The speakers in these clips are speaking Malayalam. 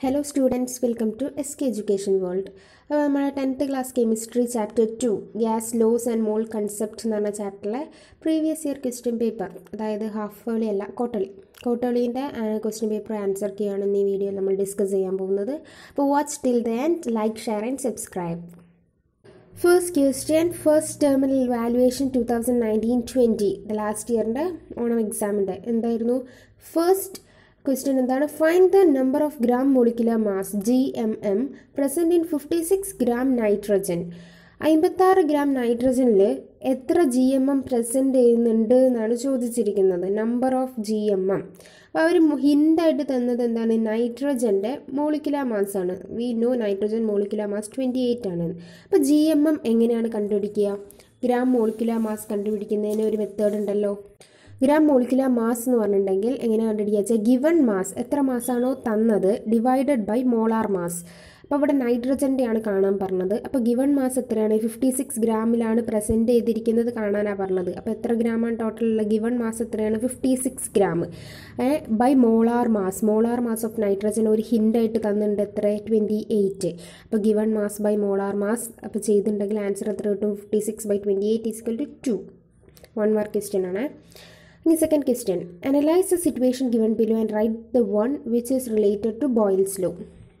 Hello students welcome to S K education world അപ്പോൾ നമ്മുടെ tenth class chemistry chapter two gas laws and mole concept എന്ന് പറഞ്ഞ ചാപ്റ്ററിലെ പ്രീവിയസ് ഇയർ ക്വസ്റ്റ്യൻ പേപ്പർ അതായത് ഹാഫ് വേളി അല്ല കോട്ടളി കോട്ടളീൻ്റെ ക്വസ്റ്റ്യൻ പേപ്പർ ആൻസർ ചെയ്യുകയാണ് ഈ വീഡിയോ നമ്മൾ ഡിസ്കസ് ചെയ്യാൻ പോകുന്നത് അപ്പോൾ watch till the and like share and subscribe first question first terminal valuation two thousand nineteen twenty last ഇയറിൻ്റെ ഓണം എക്സാമിൻ്റെ എന്തായിരുന്നു ഫസ്റ്റ് ക്വസ്റ്റ്യൻ എന്താണ് find the number of gram molecular mass G M M present in fifty six gram nitrogen അമ്പത്താറ് ഗ്രാം നൈട്രജനിൽ എത്ര ജി എം എം പ്രസൻറ്റ് ചെയ്യുന്നുണ്ട് എന്നാണ് ചോദിച്ചിരിക്കുന്നത് number of G M M അപ്പോൾ അവർ ഹിൻ്റായിട്ട് തന്നത് എന്താണ് നൈട്രജൻ്റെ മോളിക്കുലർ മാസ് ആണ് we know nitrogen molecular mass twenty eight ആണ് അപ്പോൾ ജി എം എം എങ്ങനെയാണ് കണ്ടുപിടിക്കുക ഗ്രാം മോളിക്കുലർ മാസ് കണ്ടുപിടിക്കുന്നതിന് ഒരു മെത്തേഡ് ഉണ്ടല്ലോ ഗ്രാം മോളിക്കുലർ മാസ് എന്ന് പറഞ്ഞിട്ടുണ്ടെങ്കിൽ എങ്ങനെ കണ്ടുപിടിക്കുക വെച്ചാൽ ഗിവൺ മാസ് എത്ര മാസാണോ തന്നത് ഡിവൈഡഡ് ബൈ മോളാർ മാസ് അപ്പോൾ ഇവിടെ നൈട്രജൻ്റെ ആണ് കാണാൻ പറഞ്ഞത് അപ്പോൾ ഗിവൺ മാസ് എത്രയാണ് ഫിഫ്റ്റി സിക്സ് ഗ്രാമിലാണ് പ്രസൻറ്റ് ചെയ്തിരിക്കുന്നത് കാണാനാണ് പറഞ്ഞത് അപ്പോൾ എത്ര ഗ്രാമാണ് ടോട്ടലുള്ള ഗിവൺ മാസ് എത്രയാണ് fifty six gram by molar mass molar mass of nitrogen ഒരു ഹിൻ്റായിട്ട് തന്നിട്ടുണ്ട് എത്ര ട്വൻറ്റി എയ്റ്റ് അപ്പോൾ given mass by molar mass അപ്പോൾ ചെയ്തിട്ടുണ്ടെങ്കിൽ ആൻസർ എത്ര കിട്ടും fifty six by twenty eight equal to two one mark question ആണ് ഇനി second question analyse the situation given below and write the one which is related to Boyle's law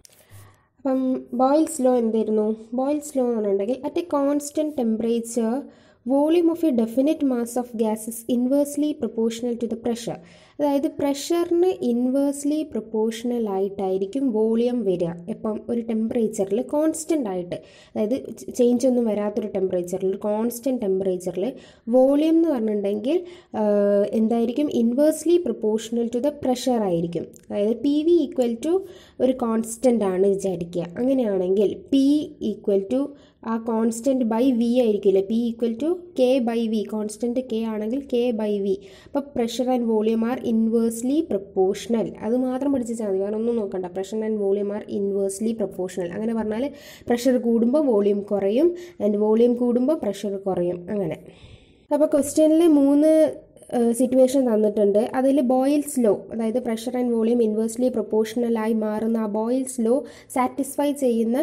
അപ്പം ബോയിൽസ് ലോ എന്തായിരുന്നു ബോയിൽസ് ലോ എന്ന് പറഞ്ഞിട്ടുണ്ടെങ്കിൽ at a constant temperature volume of a definite mass of gases inversely proportional to the pressure അതായത് പ്രഷറിന് ഇൻവേഴ്സ്ലി പ്രൊപ്പോർഷണൽ ആയിട്ടായിരിക്കും വോളിയം വരിക ഇപ്പം ഒരു ടെമ്പറേച്ചറിൽ കോൺസ്റ്റൻ്റ് ആയിട്ട് അതായത് ചേഞ്ച് ഒന്നും വരാത്തൊരു ടെമ്പറേച്ചറിൽ കോൺസ്റ്റൻറ്റ് ടെമ്പറേച്ചറിൽ വോളിയം എന്ന് പറഞ്ഞിട്ടുണ്ടെങ്കിൽ എന്തായിരിക്കും inversely proportional to the pressure ആയിരിക്കും അതായത് പി വി ഈക്വൽ ടു ഒരു കോൺസ്റ്റൻ്റ് ആണ് വിചാരിക്കുക അങ്ങനെയാണെങ്കിൽ പി ഈക്വൽ ടു ആ കോൺസ്റ്റൻറ്റ് ബൈ വി ആയിരിക്കില്ലേ P equal to K by V constant K ആണെങ്കിൽ കെ ബൈ വി അപ്പോൾ pressure and volume are inversely proportional അത് മാത്രം പഠിച്ചാൽ മതി വേറെ ഒന്നും നോക്കണ്ട pressure and volume are inversely proportional അങ്ങനെ പറഞ്ഞാൽ പ്രഷർ കൂടുമ്പോൾ വോളിയം കുറയും ആൻഡ് വോളിയം കൂടുമ്പോൾ പ്രഷർ കുറയും അങ്ങനെ അപ്പോൾ ക്വസ്റ്റ്യനിൽ മൂന്ന് സിറ്റുവേഷൻ തന്നിട്ടുണ്ട് അതിൽ ബോയിൽസ് ലോ അതായത് പ്രഷർ ആൻഡ് വോളിയം ഇൻവേഴ്സ്ലി പ്രൊപ്പോർഷണലായി മാറുന്ന ആ ബോയിൽസ് ലോ സാറ്റിസ്ഫൈ ചെയ്യുന്ന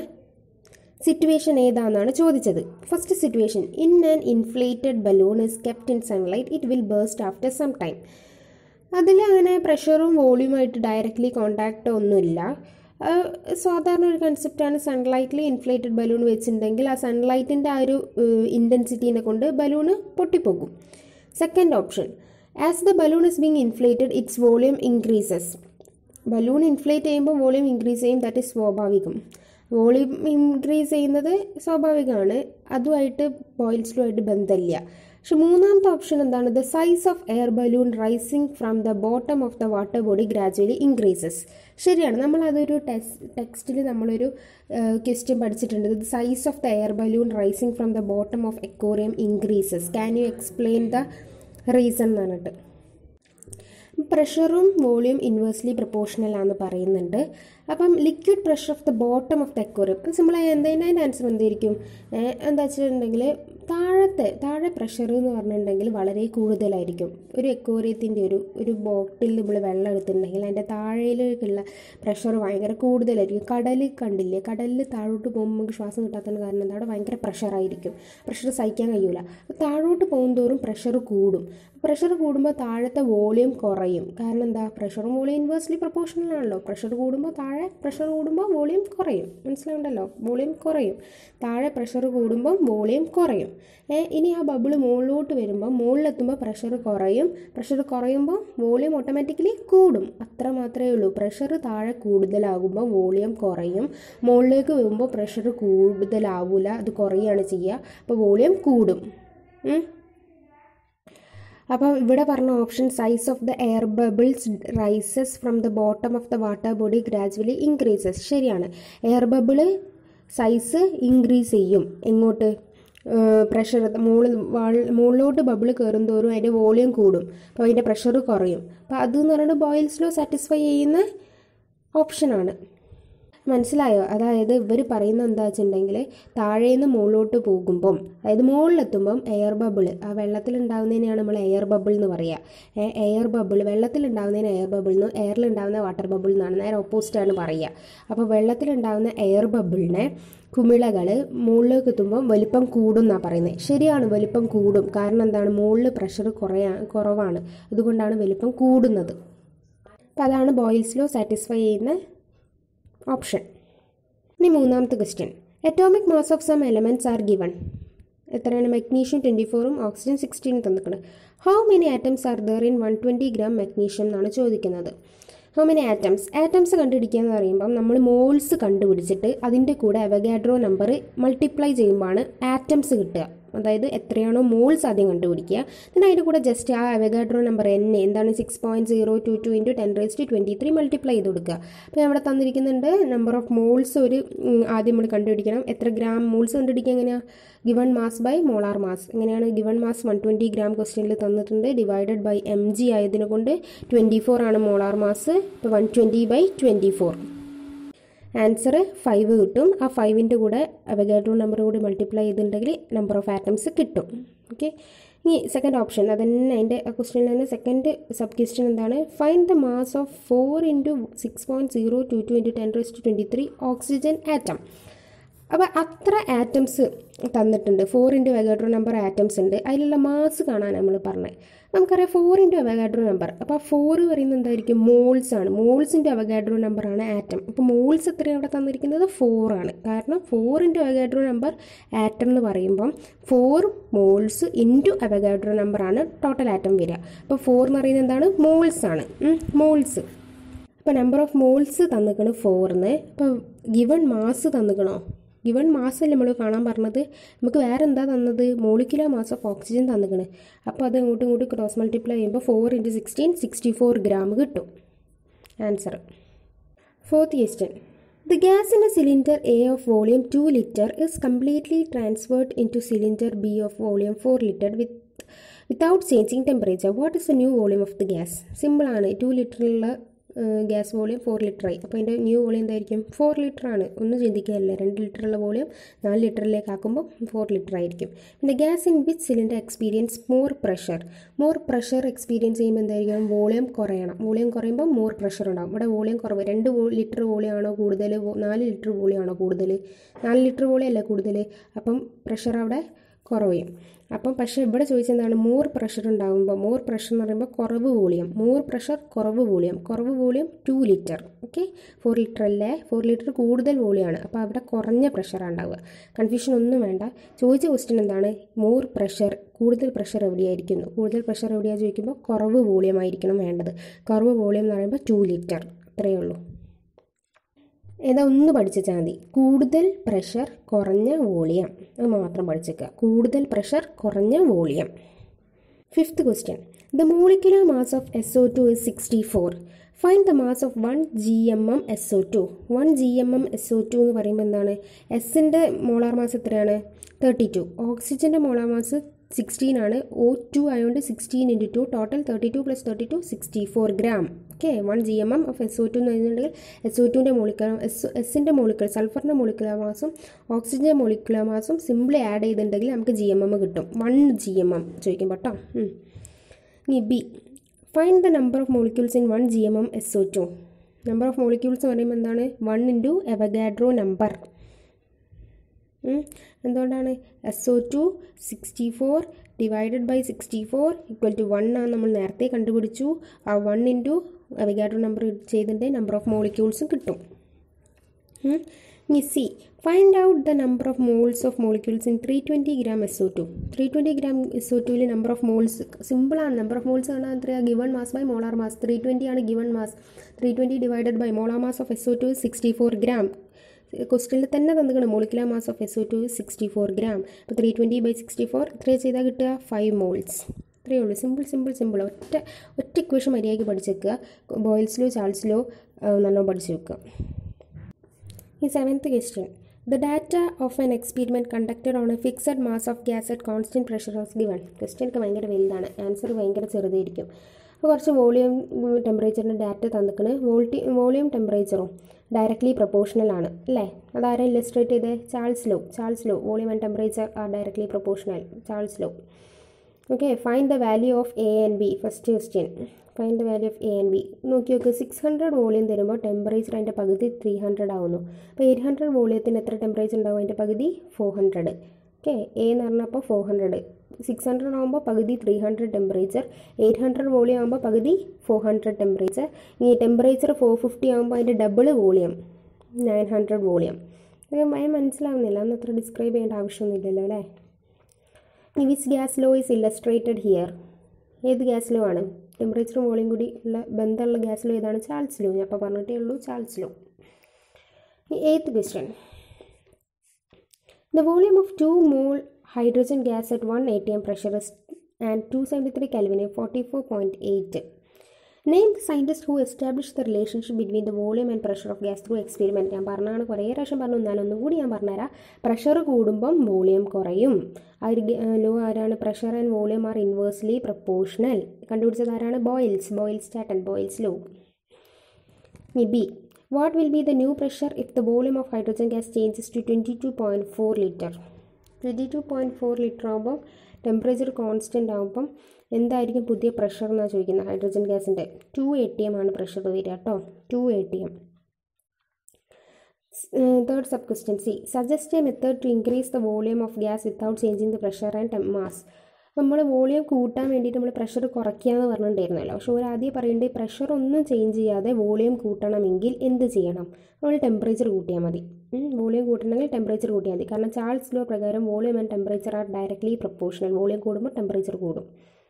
സിറ്റുവേഷൻ ഏതാണെന്നാണ് ചോദിച്ചത് first situation in an inflated balloon is kept in sunlight it will burst after some time അതിൽ അങ്ങനെ പ്രഷറും വോളിയുമായിട്ട് ഡയറക്റ്റ്ലി കോണ്ടാക്റ്റ് ഒന്നുമില്ല സാധാരണ ഒരു കൺസെപ്റ്റാണ് സൺലൈറ്റിൽ ഇൻഫ്ലേറ്റഡ് ബലൂൺ വെച്ചിട്ടുണ്ടെങ്കിൽ ആ സൺലൈറ്റിൻ്റെ ആ ഒരു ഇൻറ്റൻസിറ്റീനെ കൊണ്ട് ബലൂണ് പൊട്ടിപ്പോകും second option as the balloon is being inflated its volume increases balloon inflate ചെയ്യുമ്പോൾ വോളിയം ഇൻക്രീസ് ചെയ്യും ദാറ്റ് ഇസ് സ്വാഭാവികം വോളിയം ഇൻക്രീസ് ചെയ്യുന്നത് സ്വാഭാവികമാണ് അതുമായിട്ട് ബോയിൽസ്ലോ ആയിട്ട് ബന്ധമില്ല പക്ഷെ മൂന്നാമത്തെ ഓപ്ഷൻ എന്താണ് the size of air balloon rising from the bottom of the water body gradually increases ശരിയാണ് നമ്മൾ അതൊരു ടെക്സ്റ്റ് ടെക്സ്റ്റിൽ നമ്മളൊരു ക്വസ്റ്റ്യൻ പഠിച്ചിട്ടുണ്ട് the size of the air balloon rising from the bottom of aquarium increases can you explain the reason എന്ന് പറഞ്ഞിട്ട് പ്രഷറും വോളിയം ഇൻവേഴ്സ്ലി പ്രൊപ്പോർഷണൽ ആണെന്ന് പറയുന്നുണ്ട് അപ്പം liquid pressure of the bottom of the aquarium സിമ്പിളായി എന്തെങ്കിലും അതിൻ്റെ ആൻസർ എന്തായിരിക്കും എന്താ വെച്ചിട്ടുണ്ടെങ്കിൽ താഴത്തെ താഴെ പ്രഷർ എന്ന് പറഞ്ഞിട്ടുണ്ടെങ്കിൽ വളരെ കൂടുതലായിരിക്കും ഒരു എക്കോറിയത്തിൻ്റെ ഒരു ഒരു ബോട്ടിൽ നമ്മൾ വെള്ളം എടുത്തിട്ടുണ്ടെങ്കിൽ അതിൻ്റെ താഴേലേക്കുള്ള പ്രഷർ ഭയങ്കര കൂടുതലായിരിക്കും കടൽ കണ്ടില്ലേ കടലിൽ താഴോട്ട് പോകുമ്പോൾ നമുക്ക് ശ്വാസം കിട്ടാത്തതിന് കാരണം എന്താ അവിടെ ഭയങ്കര പ്രഷറായിരിക്കും പ്രഷർ സഹിക്കാൻ കഴിയൂല താഴോട്ട് പോകുന്തോറും പ്രഷർ കൂടും പ്രഷർ കൂടുമ്പോൾ താഴത്തെ വോളിയം കുറയും കാരണം എന്താ പ്രഷറും വോളിയം ഇൻവേഴ്സ്ലി പ്രൊപ്പോർഷണൽ ആണല്ലോ പ്രഷർ കൂടുമ്പോൾ താഴെ പ്രഷർ കൂടുമ്പോൾ വോളിയം കുറയും മനസ്സിലാവുണ്ടല്ലോ വോളിയം കുറയും താഴെ പ്രഷർ കൂടുമ്പോൾ വോളിയം കുറയും ഇനി ആ ബബിൾ മുകളിലോട്ട് വരുമ്പോൾ മുകളിലെത്തുമ്പോൾ പ്രഷർ കുറയും പ്രഷർ കുറയുമ്പോൾ വോളിയം ഓട്ടോമാറ്റിക്കലി കൂടും അത്ര മാത്രമേ ഉള്ളൂ പ്രഷർ താഴെ കൂടുതലാകുമ്പോൾ വോളിയം കുറയും മുകളിലേക്ക് വരുമ്പോൾ പ്രഷർ കൂടുതലാവില്ല അത് കുറയുകയാണ് ചെയ്യുക അപ്പോൾ വോളിയം കൂടും അപ്പോൾ ഇവിടെ പറഞ്ഞ option size of the air bubbles rises from the bottom of the water body gradually increases ശരിയാണ് എയർ ബബിള് സൈസ് ഇൻക്രീസ് ചെയ്യും എങ്ങോട്ട് പ്രഷർ മുകളിൽ മുകളിലോട്ട് ബബിൾ കയറും തോറും അതിൻ്റെ വോളിയം കൂടും അപ്പോൾ അതിൻ്റെ പ്രഷർ കുറയും അപ്പോൾ അതെന്ന് പറയുന്നത് ബോയിൽസ് ലോ സാറ്റിസ്ഫൈ ചെയ്യുന്ന ഓപ്ഷനാണ് മനസ്സിലായോ അതായത് ഇവർ പറയുന്നത് എന്താ വെച്ചിട്ടുണ്ടെങ്കിൽ താഴേന്ന് മുകളിലോട്ട് പോകുമ്പം അതായത് മുകളിലെത്തുമ്പം എയർ ബബിൾ ആ വെള്ളത്തിലുണ്ടാകുന്നതിനെയാണ് നമ്മൾ എയർ ബബിൾ എന്ന് പറയുക എയർ ബബിൾ വെള്ളത്തിലുണ്ടാകുന്നതിന് എയർ ബബിൾ എന്ന് എയറിലുണ്ടാകുന്ന വാട്ടർ ബബിൾ എന്നാണ് നേരെ ഓപ്പോസിറ്റാണ് പറയുക അപ്പോൾ വെള്ളത്തിലുണ്ടാകുന്ന എയർ ബബിളിനെ കുമിളകൾ മുകളിലേക്ക് എത്തുമ്പോൾ വലിപ്പം കൂടും എന്നാണ് പറയുന്നത് ശരിയാണ് വലിപ്പം കൂടും കാരണം എന്താണ് മുകളിൽ പ്രഷർ കുറയാ കുറവാണ് അതുകൊണ്ടാണ് വലിപ്പം കൂടുന്നത് അപ്പോൾ അതാണ് ബോയിൽസ് ലോ സാറ്റിസ്ഫൈ ചെയ്യുന്ന ഓപ്ഷൻ ഇനി മൂന്നാമത്തെ question atomic mass of some elements are given എത്രയാണ് മഗ്നീഷ്യം ട്വൻറ്റി ഫോറും ഓക്സിജൻ സിക്സ്റ്റീനും തന്നിട്ടുണ്ട് how many atoms are there in one twenty gram magnesium എന്നാണ് ചോദിക്കുന്നത് ഹൗ മെനി ആറ്റംസ് ആറ്റംസ് കണ്ടുപിടിക്കുക എന്ന് പറയുമ്പം നമ്മൾ മോൾസ് കണ്ടുപിടിച്ചിട്ട് അതിൻ്റെ കൂടെ അവഗാഡ്രോ നമ്പർ മൾട്ടിപ്ലൈ ചെയ്യുമ്പോഴാണ് ആറ്റംസ് കിട്ടുക അതായത് എത്രയാണോ മോൾസ് ആദ്യം കണ്ടുപിടിക്കുക എന്നിട്ട് അതിൻ്റെ കൂടെ ജസ്റ്റ് ആ അവഗാഡ്രോ നമ്പർ എൻ എന്താണ് six point zero two two into ten raise to twenty three multiply ചെയ്ത് കൊടുക്കുക അപ്പോൾ അവിടെ തന്നിരിക്കുന്നുണ്ട് നമ്പർ ഓഫ് മോൾസ് ഒരു ഉം, ആദ്യം നമ്മൾ കണ്ടുപിടിക്കണം എത്ര ഗ്രാം മോൾസ് കണ്ടുപിടിക്കുക എങ്ങനെയാണ് given mass by molar mass എങ്ങനെയാണ് given mass one twenty gram ക്വസ്റ്റ്യനിൽ തന്നിട്ടുണ്ട് ഡിവൈഡഡ് ബൈ എം ജി ആയതിനെ കൊണ്ട് ട്വൻറ്റി ഫോർ ആണ് മോളാർ മാസ് ഇപ്പോൾ one twenty by twenty four answer five കിട്ടും ആ ഫൈവിൻ്റെ കൂടെ അവഗാഡ്രോ നമ്പർ കൂടി മൾട്ടിപ്ലൈ ചെയ്തിട്ടുണ്ടെങ്കിൽ നമ്പർ ഓഫ് ആറ്റംസ് കിട്ടും ഓക്കെ ഇനി സെക്കൻഡ് ഓപ്ഷൻ അതന്നെ അതിൻ്റെ ക്വസ്റ്റ്യനിൽ തന്നെ സെക്കൻഡ് സബ് ക്വസ്റ്റ്യൻ എന്താണ് find the mass of four into six point zero two two into ten raise to twenty three oxygen atom അപ്പോൾ അത്ര ആറ്റംസ് തന്നിട്ടുണ്ട് four into Avogadro number atoms ഉണ്ട് അതിലുള്ള മാസ് കാണാൻ നമ്മൾ പറഞ്ഞത് നമുക്കറിയാം ഫോർ ഇൻറ്റു അവഗാഡ്രോ നമ്പർ അപ്പോൾ ആ ഫോർ പറയുന്നത് എന്തായിരിക്കും മോൾസ് ആണ് മോൾസ് ഇൻറ്റു അവഗാഡ്രോ നമ്പറാണ് ആറ്റം അപ്പോൾ മോൾസ് എത്രയാണ് അവിടെ തന്നിരിക്കുന്നത് ഫോർ ആണ് കാരണം four into Avogadro number atom എന്ന് പറയുമ്പം ഫോർ മോൾസ് ഇൻറ്റു അവഗാഡ്രോ നമ്പറാണ് ടോട്ടൽ ആറ്റം വരിക അപ്പോൾ ഫോർ എന്ന് പറയുന്നത് എന്താണ് മോൾസ് ആണ് മോൾസ് അപ്പോൾ നമ്പർ ഓഫ് മോൾസ് തന്നിക്കണ് ഫോറിന് ഇപ്പോൾ ഗിവൺ മാസ് തന്നിക്കണോ ഗിവൺ മാസ് അല്ലേ നമ്മൾ കാണാൻ പറഞ്ഞത് നമുക്ക് വേറെ എന്താ തന്നത് മോളിക്കുലർ മാസ് ഓഫ് ഓക്സിജൻ തന്നിക്കണ് അപ്പോൾ അത് അങ്ങോട്ടും ഇങ്ങോട്ടും ക്രോസ് മൾട്ടിപ്ലൈ ചെയ്യുമ്പോൾ four into sixteen sixty four gram കിട്ടും answer fourth question The gas in a cylinder A of volume 2 liter is completely transferred into cylinder B of volume 4 liter with without changing temperature. What is the new volume of the gas? Simple ആണ് ടു ലിറ്ററിലുള്ള ഗ്യാസ് വോളിയം ഫോർ ലിറ്ററായി അപ്പോൾ അതിൻ്റെ ന്യൂ വോളിയം എന്തായിരിക്കും ഫോർ ലിറ്റർ ആണ് ഒന്നും ചിന്തിക്കാനില്ല രണ്ട് ലിറ്ററുള്ള വോളിയം നാല് ലിറ്ററിലേക്ക് ആക്കുമ്പോൾ ഫോർ ലിറ്റർ ആയിരിക്കും പിന്നെ gas in which cylinder experience more pressure more pressure experience ചെയ്യുമ്പോൾ എന്തായിരിക്കും വോളിയം കുറയണം വോളിയം കുറയുമ്പോൾ മോർ പ്രഷർ ഉണ്ടാകും ഇവിടെ വോളിയം കുറവ് രണ്ട് ലിറ്റർ വോളിയം ആണോ കൂടുതൽ നാല് ലിറ്റർ വോളിയം ആണോ കൂടുതൽ നാല് ലിറ്റർ വോളിയം അല്ല കൂടുതൽ അപ്പം പ്രഷർ അവിടെ കുറയും അപ്പം പക്ഷേ ഇവിടെ ചോദിച്ചെന്താണ് മോർ പ്രഷർ ഉണ്ടാകുമ്പോൾ മോർ പ്രഷർ എന്ന് പറയുമ്പോൾ കുറവ് വോളിയം മോർ പ്രഷർ കുറവ് വോളിയം കുറവ് volume two litre okay four litre അല്ലേ ഫോർ ലിറ്റർ കൂടുതൽ വോളിയമാണ് അപ്പോൾ അവിടെ കുറഞ്ഞ പ്രഷറാണ് ഉണ്ടാവുക കൺഫ്യൂഷൻ ഒന്നും വേണ്ട ചോദിച്ച ക്വസ്റ്റ്യൻ എന്താണ് മോർ പ്രഷർ കൂടുതൽ പ്രഷർ എവിടെയായിരിക്കുന്നു കൂടുതൽ പ്രഷർ എവിടെയാണ് ചോദിക്കുമ്പോൾ കുറവ് വോളിയം ആയിരിക്കണം വേണ്ടത് കുറവ് വോളിയം എന്ന് പറയുമ്പോൾ ടു ലിറ്റർ അത്രയേ ഉള്ളൂ ഏതാ ഒന്ന് പഠിച്ചാൽ മതി കൂടുതൽ പ്രഷർ കുറഞ്ഞ വോളിയം അത് മാത്രം പഠിച്ചേക്കുക കൂടുതൽ പ്രഷർ കുറഞ്ഞ volume fifth question the molecular mass of S O two is sixty four find the mass of one G M M S O two one G M M S O two എന്ന് പറയുമ്പോൾ എന്താണ് എസിൻ്റെ മോളാർ മാസ് എത്രയാണ് തേർട്ടി ടു ഓക്സിജൻ്റെ മോളാർ മാസ് സിക്സ്റ്റീൻ ആണ് ഒ ടു ആയതുകൊണ്ട് sixteen into two total thirty two plus thirty two sixty four gram okay one G M M of S O two എന്ന് പറഞ്ഞിട്ടുണ്ടെങ്കിൽ എസ് ഒ ടുവിൻ്റെ മോളിക്കുലർ എസ് എസിൻ്റെ മോളിക്കുലർ സൾഫറിൻ്റെ മോളിക്കുലർ മാസും ഓക്സിജൻ്റെ മോളിക്കുലർ മാസും സിമ്പിളി ആഡ് ചെയ്തിട്ടുണ്ടെങ്കിൽ നമുക്ക് ജി എം എം കിട്ടും വൺ ജി എം എം ചോദിക്കും കേട്ടോ ഉം. ഇനി B find the number of molecules in one G M M S O two number of molecules എന്ന് പറയുമ്പോൾ എന്താണ് വൺ ഇൻറ്റു എവഗാഡ്രോ നമ്പർ എന്തുകൊണ്ടാണ് S O two sixty four divided by sixty four equal to one ആണ് നമ്മൾ നേരത്തെ കണ്ടുപിടിച്ചു ആ വൺ ഇൻറ്റു അവഗാഡ്രോ നമ്പർ ചെയ്തിട്ട് നമ്പർ ഓഫ് മോളിക്യൂൾസും കിട്ടും ഉം. ഇനി C find out the number of moles of molecules in three twenty gram S O two three twenty gram S O ടുവിൽ നമ്പർ ഓഫ് മോൾസ് സിമ്പിളാണ് നമ്പർ ഓഫ് മോൾസ് കാണാൻ എത്രയാണ് given mass by molar mass three twenty ആണ് given mass three twenty divided by molar mass of S O two sixty four gram ക്വസ്റ്റനിൽ തന്നെ തന്നിക്കണം molecular mass of S O two sixty four gram അപ്പോൾ three twenty by sixty four എത്രയാണ് ചെയ്താൽ കിട്ടുക ഫൈവ് മോൾസ് ഇത്രയേ ഉള്ളൂ സിമ്പിൾ സിമ്പിൾ സിമ്പിൾ ഒറ്റ ഒറ്റ ഇക്വേഷൻ മര്യാദയ്ക്ക് പഠിച്ചേക്കുക ബോയിൽസിലോ ചാൾസിലോ നല്ലോണം പഠിച്ചു വെക്കുക ഈ seventh question the data of an experiment conducted on a fixed mass of gas at constant pressure was given question ഒക്കെ ഭയങ്കര വലുതാണ് ആൻസർ ഭയങ്കര ചെറുതായിരിക്കും അപ്പോൾ കുറച്ച് വോളിയം ടെമ്പറേച്ചറിൻ്റെ ഡാറ്റ തന്നിക്കണ് വോൾട്ടി വോളിയം ടെമ്പറേച്ചറും ഡയറക്ട്ലി പ്രൊപ്പോർഷണൽ ആണ് അല്ലേ അതാരാ ഇല്ലസ്ട്രേറ്റ് ചെയ്ത് Charles law Charles law volume and temperature are directly proportional Charles law okay find the value of A and B first question find the value of A and B നോക്കി നോക്ക് സിക്സ് ഹൺഡ്രഡ് വോളിയം തരുമ്പോൾ ടെമ്പറേച്ചർ അതിൻ്റെ പകുതി ത്രീ ഹൺഡ്രഡ് ആവുന്നു അപ്പോൾ എയ്റ്റ് ഹൺഡ്രഡ് വോളിയത്തിന് എത്ര ടെമ്പറേച്ചർ ഉണ്ടാവും അതിൻ്റെ പകുതി ഫോർ ഹൺഡ്രഡ് ഓക്കെ എ എന്ന് പറഞ്ഞപ്പോൾ ഫോർ ഹൺഡ്രഡ് സിക്സ് ഹൺഡ്രഡ് ആകുമ്പോൾ പകുതി three hundred temperature eight hundred volume ആകുമ്പോൾ പകുതി ഫോർ ഹൺഡ്രഡ് ടെമ്പറേച്ചർ ഇനി ടെമ്പറേച്ചർ ഫോർ ഫിഫ്റ്റി ആകുമ്പോൾ അതിൻ്റെ double volume nine hundred volume അത് ഭയം മനസ്സിലാവുന്നില്ല അന്ന് അത്ര ഡിസ്ക്രൈബ് ചെയ്യേണ്ട ആവശ്യമൊന്നുമില്ലല്ലോ അല്ലേ ഇനി which gas law is illustrated here ഏത് ഗ്യാസ് ലോ ആണ് ടെമ്പറേച്ചറും വോളിയം കൂടി ഉള്ള ബന്ധമുള്ള ഗ്യാസ് ലോ ഏതാണ് ചാൾസ് ലോ ഞാൻ അപ്പോൾ പറഞ്ഞിട്ടേ ഉള്ളൂ Charles law eighth question The volume of 2 mole hydrogen gas at 1 atm pressure is and 273 Kelvin is 44.8. Name the scientist who established the relationship between the volume and pressure of gas through experiment. ഞാൻ പറഞ്ഞാണ് കുറേ പ്രാവശ്യം പറഞ്ഞു എന്നാലും ഒന്നും കൂടി ഞാൻ പറഞ്ഞുതരാം പ്രഷർ കൂടുമ്പം വോളിയം കുറയും ആ ഒരു ലോ ആരാണ് pressure and volume are inversely proportional കണ്ടുപിടിച്ചത് ആരാണ് ബോയിൽസ് ബോയിൽസ് ചാട്ടൻ ബോയിൽസ് ലോ ഇനി B what will be the new pressure if the volume of hydrogen gas changes to twenty two point four litre twenty two point four litre ആകുമ്പോൾ ടെമ്പറേച്ചർ കോൺസ്റ്റൻ്റ് ആകുമ്പം എന്തായിരിക്കും പുതിയ പ്രഷർ എന്നാണ് ചോദിക്കുന്നത് ഹൈഡ്രജൻ ഗ്യാസിൻ്റെ ടു എ ടി എം ആണ് പ്രഷർ വരിക കേട്ടോ two A T M third sub question C suggest a method to increase the volume of gas without changing the pressure and mass നമ്മൾ വോളിയം കൂട്ടാൻ വേണ്ടിയിട്ട് നമ്മൾ പ്രഷർ കുറയ്ക്കുക എന്ന് പറഞ്ഞിട്ടുണ്ടായിരുന്നല്ലോ പക്ഷേ ഒരു ആദ്യം പറയേണ്ടത് പ്രഷർ ഒന്നും ചേഞ്ച് ചെയ്യാതെ വോളിയം കൂട്ടണമെങ്കിൽ എന്ത് ചെയ്യണം നമ്മൾ ടെമ്പറേച്ചർ കൂട്ടിയാൽ മതി വോളിയം കൂട്ടണമെങ്കിൽ ടെമ്പറേച്ചർ കൂട്ടിയാൽ മതി കാരണം ചാൾസ് ലോ പ്രകാരം volume and temperature are directly proportional volume കൂടുമ്പോൾ ടെമ്പറേച്ചർ കൂടും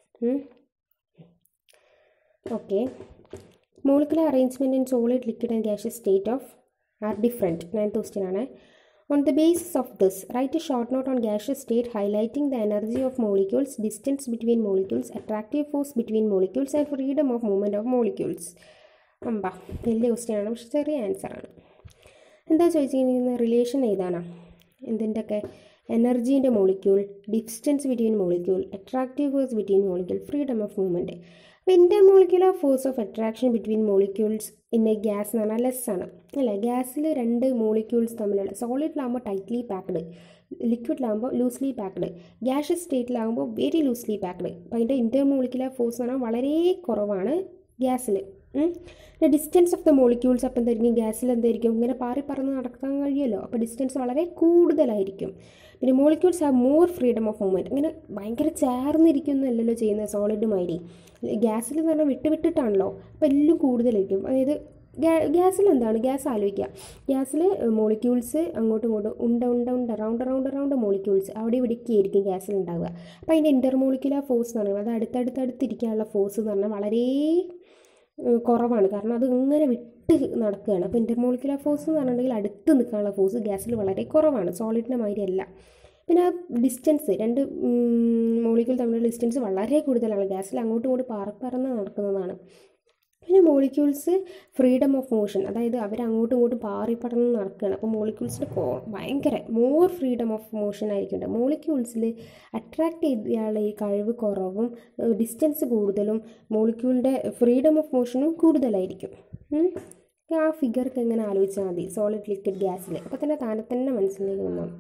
okay molecular arrangement in solid liquid and gaseous state of are different ninth question ആണ് On the basis of this, write a short note on gaseous state highlighting the energy of molecules, distance between molecules, attractive force between molecules and freedom of movement of molecules. അമ്പാ വലിയ ക്വസ്റ്റ്യൻ ആണ് പക്ഷെ ചെറിയ ആൻസർ ആണ് എന്താ ചോദിച്ചിരിക്കുന്നത് റിലേഷൻ ഏതാണ് എന്തിൻ്റെയൊക്കെ എനർജീൻ്റെ molecule distance between molecule attractive force between molecule freedom of movement അപ്പോൾ inter molecular force of attraction between molecules in a gas എന്ന് പറഞ്ഞാൽ ലെസ് ആണ് അല്ലേ ഗ്യാസിൽ രണ്ട് മോളിക്യൂൾസ് തമ്മിലുള്ള സോളിഡിലാകുമ്പോൾ ടൈറ്റ്ലി പാക്ഡ് ലിക്വിഡിലാകുമ്പോൾ ലൂസ്ലി പാക്ഡ് ഗ്യാഷ്യസ് സ്റ്റേറ്റിലാകുമ്പോൾ വെരി ലൂസ്ലി പാക്ഡ് അപ്പോൾ അതിൻ്റെ ഇൻ്റർ മോളിക്യുലർ ഫോഴ്സ് എന്ന് പറഞ്ഞാൽ വളരെ കുറവാണ് ഗ്യാസിൽ ഡിസ്റ്റൻസ് ഓഫ് ദ മോളിക്യൂൾസ് അപ്പം എന്തായിരിക്കും ഗ്യാസിൽ എന്തായിരിക്കും ഇങ്ങനെ പാറി പറന്ന് നടക്കാൻ കഴിയുമല്ലോ അപ്പോൾ ഡിസ്റ്റൻസ് വളരെ കൂടുതലായിരിക്കും പിന്നെ molecules have more freedom of movement ഇങ്ങനെ ഭയങ്കര ചേർന്നിരിക്കുന്നല്ലോ ചെയ്യുന്നത് സോളിഡുമാതിരി ഗ്യാസിൽ എന്ന് പറഞ്ഞാൽ വിട്ട് വിട്ടിട്ടാണല്ലോ അപ്പോൾ എല്ലാം കൂടുതലായിരിക്കും അതായത് ഗ്യാസിൽ എന്താണ് ഗ്യാസ് ആലോചിക്കുക ഗ്യാസിൽ മോളിക്യൂൾസ് അങ്ങോട്ടും ഇങ്ങോട്ടും ഉണ്ട ഉണ്ട ഉണ്ട റൗണ്ട് റൗണ്ട് റൗണ്ട് മോളിക്യൂൾസ് അവിടെ ഇവിടേക്ക് ആയിരിക്കും ഗ്യാസിൽ ഉണ്ടാവുക അപ്പോൾ അതിൻ്റെ ഇൻ്റർ മോളിക്യുലർ ഫോഴ്സ് എന്ന് പറയുന്നത് അത് അടുത്തടുത്തടുത്തിരിക്കാനുള്ള ഫോഴ്സ് എന്ന് പറഞ്ഞാൽ വളരെ കുറവാണ് കാരണം അത് ഇങ്ങനെ വിട്ട് നടക്കുകയാണ് അപ്പോൾ ഇൻ്റർമോളിക്കുലർ ഫോഴ്സ് എന്ന് പറഞ്ഞിട്ടുണ്ടെങ്കിൽ അടുത്ത് നിൽക്കാനുള്ള ഫോഴ്സ് ഗ്യാസിൽ വളരെ കുറവാണ് സോളിഡിൻ്റെ മാതിരി അല്ല പിന്നെ ആ ഡിസ്റ്റൻസ് രണ്ട് മോളിക്യൂൾ തമ്മിലുള്ള ഡിസ്റ്റൻസ് വളരെ കൂടുതലാണ് ഗ്യാസിൽ അങ്ങോട്ടും ഇങ്ങോട്ടും പാറപ്പറന്ന് നടക്കുന്നതാണ് പിന്നെ മോളിക്യൂൾസ് ഫ്രീഡം ഓഫ് മോഷൻ അതായത് അവർ അങ്ങോട്ടും ഇങ്ങോട്ടും പാറിപ്പടർന്ന് നടക്കുകയാണ് അപ്പോൾ മോളിക്യൂൾസിന് ഭയങ്കര മോർ ഫ്രീഡം ഓഫ് മോഷൻ ആയിരിക്കും മോളിക്യൂൾസിൽ അട്രാക്ട് ചെയ്യാനുള്ള ഈ കഴിവ് കുറവും ഡിസ്റ്റൻസ് കൂടുതലും മോളിക്യൂളിൻ്റെ ഫ്രീഡം ഓഫ് മോഷനും കൂടുതലായിരിക്കും ആ ഫിഗർക്ക് എങ്ങനെ ആലോചിച്ചാൽ മതി സോളിഡ് ലിക്വിഡ് ഗ്യാസിൽ അപ്പോൾ തന്നെ താനെ തന്നെ മനസ്സിലേക്ക് വന്നാണ്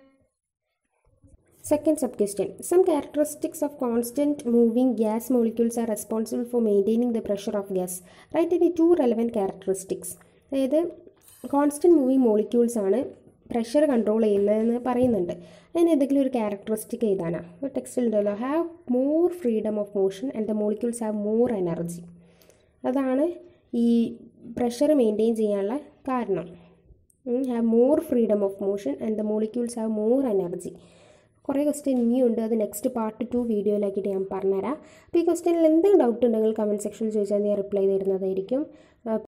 Second sub question. Some characteristics of constant moving gas molecules are responsible for maintaining the pressure of gas. Write any two relevant characteristics. അതായത് കോൺസ്റ്റൻറ്റ് മൂവിങ് മോളിക്യൂൾസ് ആണ് പ്രഷർ കൺട്രോൾ ചെയ്യുന്നതെന്ന് പറയുന്നുണ്ട് അതിന് ഏതെങ്കിലും ഒരു ക്യാരക്ടറിസ്റ്റിക് എഴുതാനാണ് ഒരു ടെക്സ്റ്റിൽ ഉണ്ടല്ലോ have more freedom of motion and the molecules have more energy അതാണ് ഈ പ്രഷർ മെയിൻറ്റെയിൻ ചെയ്യാനുള്ള കാരണം have more freedom of motion and the molecules have more energy കുറേ ക്വസ്റ്റ്യൻ ഇനിയുണ്ട് അത് നെക്സ്റ്റ് പാർട്ട് ടു വീഡിയോയിലാക്കിയിട്ട് ഞാൻ പറഞ്ഞുതരാം അപ്പോൾ ഈ ക്വസ്റ്റ്യനിൽ എന്തെങ്കിലും ഡൗട്ട് ഉണ്ടെങ്കിൽ കമൻറ്റ് സെക്ഷനിൽ ചോദിച്ചാൽ ഞാൻ റിപ്ലൈ തരുന്നതായിരിക്കും